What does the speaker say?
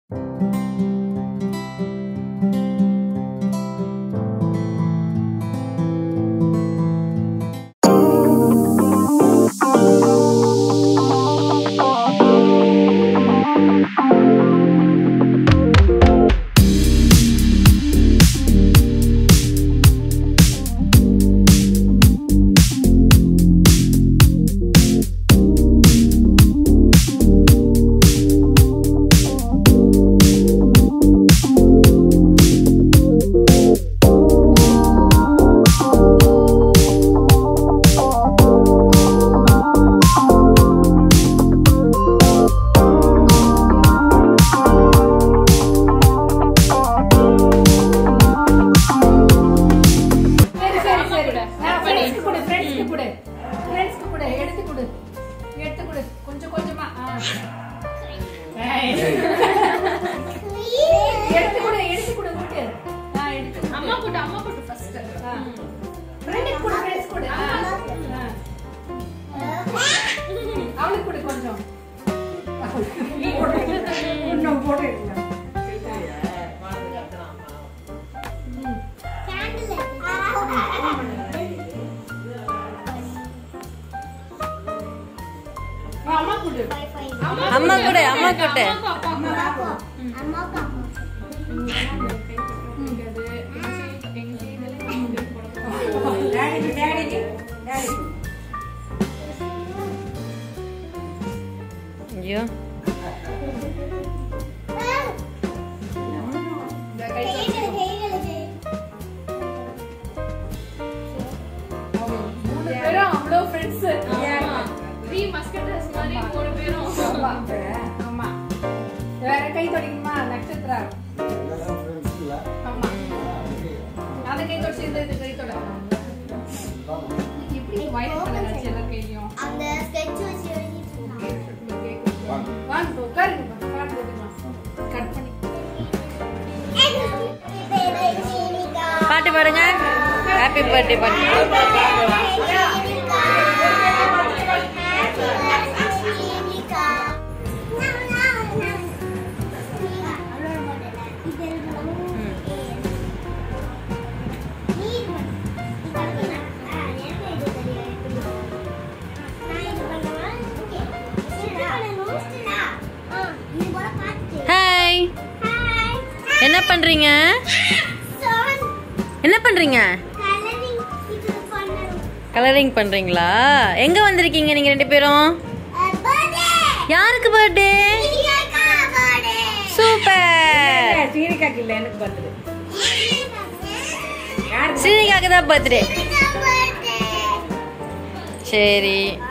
சரி சரி சரி ஃப்ரெண்ட்ஸ்க்கு கொடு ஃப்ரெண்ட்ஸ்க்கு கொடு ஃப்ரெண்ட்ஸ்க்கு கொடு எடுத்து கொடு எடுத்து கொடு கொஞ்சம் கொஞ்சமா ஆ. எடுத்து கொடு எடுத்து கொடு விட்டு ஆ எடுத்து கொடு. அம்மா போட்டு அம்மா போட்டு ஃபர்ஸ்ட் ஆ. ஃப்ரெண்டுக்கு கொடு ஃப்ரெண்ட்ஸ் கொடு ஆ. ஆ. அவளுக்கு கொடு கொஞ்சம் நீ போடு. இன்னும் போட்டு அம்மா கொடு அம்மா கூட அம்மா கூட டாடி டாடி டாடி ஐயோ மூணு பேரும் அவ்வளோ ஃப்ரெண்ட்ஸ் த்ரீ மஸ்கட்டர்ஸ் மாதிரி மூணு பேரும் ஆமா ஆமா வேற கை தொடங்குமா நட்சத்திரா ஆமா அந்த கை தொடச்சு இந்த இந்த கை தொட எப்படி வயல் பண்ண வச்சு எல்லா கையிலையும் அந்த ஸ்கெட்ச் வச்சு எழுதிட்டு இருந்தான். வாங்க உட்காருங்க உட்காரு போட்டுக்கலாம் கட் பண்ணி பாட்டு பாடுங்க ஹாப்பி பர்த்டே பாட்டு ஹாய் என்ன பண்றீங்க என்ன பண்றீங்க கலரிங் பண்றீங்களா எங்க வந்திருக்கீங்க நீங்க ரெண்டு பேரும் யாருக்கு பர்த்டே சூப்பர் சீனிக்காக்கு இல்ல எனக்கு பர்த்டே ஸ்ரீனிகாக்கு தான் பர்த்டே சரி